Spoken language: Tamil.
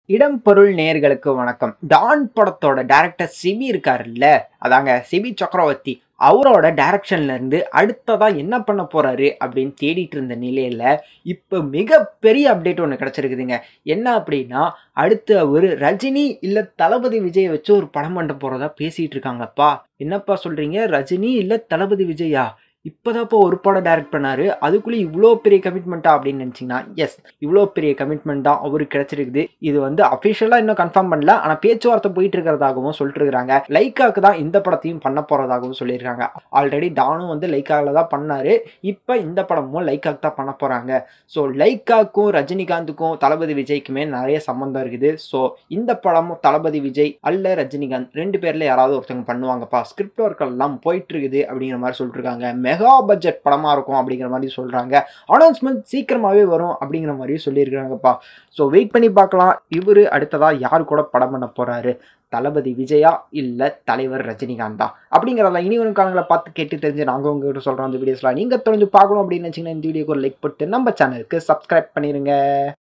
இடம் பொருள் நேர்களுக்கு வணக்கம் டான் படத்தோட டைரக்டர் சிபி இருக்காருல்ல அதாங்க சிபி சக்கரவர்த்தி அவரோட டைரக்ஷன்ல இருந்து அடுத்ததா என்ன பண்ண போறாரு அப்படின்னு தேடிட்டு இருந்த நிலையில இப்போ மிகப்பெரிய அப்டேட் ஒன்று கிடைச்சிருக்குதுங்க என்ன அப்படின்னா அடுத்து அவர் ரஜினி இல்ல தளபதி விஜயை வச்சு ஒரு படம் பண்ண போறதா பேசிட்டு இருக்காங்கப்பா என்னப்பா சொல்றீங்க ரஜினி இல்ல தளபதி விஜயா இப்போதாப்போ ஒரு படம் டைரக்ட் பண்ணாரு அதுக்குள்ளே இவ்வளோ பெரிய கமிட்மெண்ட்டா அப்படின்னு நினச்சிங்கன்னா எஸ் இவ்வளோ பெரிய கமிட்மெண்ட் தான் அவருக்கு கிடைச்சிருக்குது இது வந்து அஃபிஷியலாக இன்னும் கன்ஃபார்ம் பண்ணல ஆனால் பேச்சுவார்த்தை போயிட்டு இருக்கிறதாகவும் சொல்லிட்டு இருக்காங்க லைக்காக்கு தான் இந்த படத்தையும் பண்ண போகிறதாகவும் சொல்லியிருக்காங்க ஆல்ரெடி டானும் வந்து லைக்காவில் தான் பண்ணாரு இப்போ இந்த படமும் லைக்காக்கு தான் பண்ண போகிறாங்க ஸோ லைக்காக்கும் ரஜினிகாந்துக்கும் தளபதி விஜய்க்குமே நிறைய சம்மந்தம் இருக்குது ஸோ இந்த படமும் தளபதி விஜய் அல்ல ரஜினிகாந்த் ரெண்டு பேரில் யாராவது ஒருத்தவங்க பண்ணுவாங்கப்பா ஸ்கிரிப்ட் ஒர்க் எல்லாம் போயிட்டு இருக்குது அப்படிங்கிற மாதிரி சொல்லிட்டு இருக்காங்க மெகா பட்ஜெட் படமாக இருக்கும் அப்படிங்கிற மாதிரி சொல்கிறாங்க அனௌன்ஸ்மெண்ட் சீக்கிரமாகவே வரும் அப்படிங்கிற மாதிரி சொல்லியிருக்காங்கப்பா ஸோ வெயிட் பண்ணி பார்க்கலாம் இவர் அடுத்ததாக யார் கூட படம் பண்ண போகிறாரு தளபதி விஜயா இல்லை தலைவர் ரஜினிகாந்தா அப்படிங்கிறதெல்லாம் இனி வரும் காலங்களை பார்த்து கேட்டு தெரிஞ்சு நாங்கள் உங்ககிட்ட சொல்கிறோம் அந்த வீடியோஸ்லாம் நீங்கள் தொடர்ந்து பார்க்கணும் அப்படின்னு நினச்சிங்கன்னா இந்த வீடியோக்கு ஒரு லைக் போட்டு நம்ம சேனலுக்கு சப்ஸ்கிரைப் பண்ணிடுங்க